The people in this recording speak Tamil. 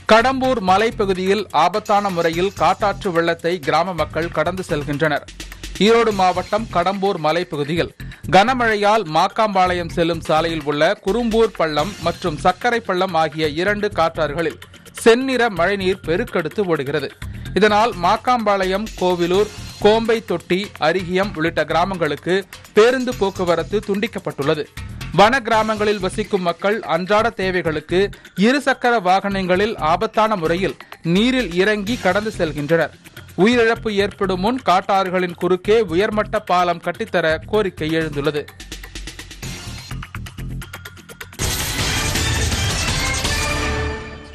கடம்பூர் மலைப்பகுதியில் ஆபத்தான முறையில் காட்டாற்று வெள்ளத்தை கிராம மக்கள் கடந்து செல்கின்றனர் ஈரோடு மாவட்டம் கடம்பூர் மலைப்பகுதியில் கனமழையால் மாக்காம்பாளையம் செல்லும் சாலையில் உள்ள குறும்பூர் பள்ளம் மற்றும் சக்கரை பள்ளம் ஆகிய இரண்டு காற்றாறுகளில் செந்நிற மழைநீர் பெருக்கெடுத்து ஓடுகிறது இதனால் மாக்காம்பாளையம் கோவிலூர் கோம்பை தொட்டி அரிகியம் உள்ளிட்ட கிராமங்களுக்கு பேருந்து போக்குவரத்து துண்டிக்கப்பட்டுள்ளது வன கிராமங்களில் வசிக்கும் மக்கள் அன்றாட தேவைகளுக்கு இருசக்கர வாகனங்களில் ஆபத்தான முறையில் நீரில் இறங்கி கடந்து செல்கின்றனர் உயிரிழப்பு ஏற்படும் முன் காட்டாறுகளின் குறுக்கே உயர்மட்ட பாலம் கட்டித்தர கோரிக்கை எழுந்துள்ளது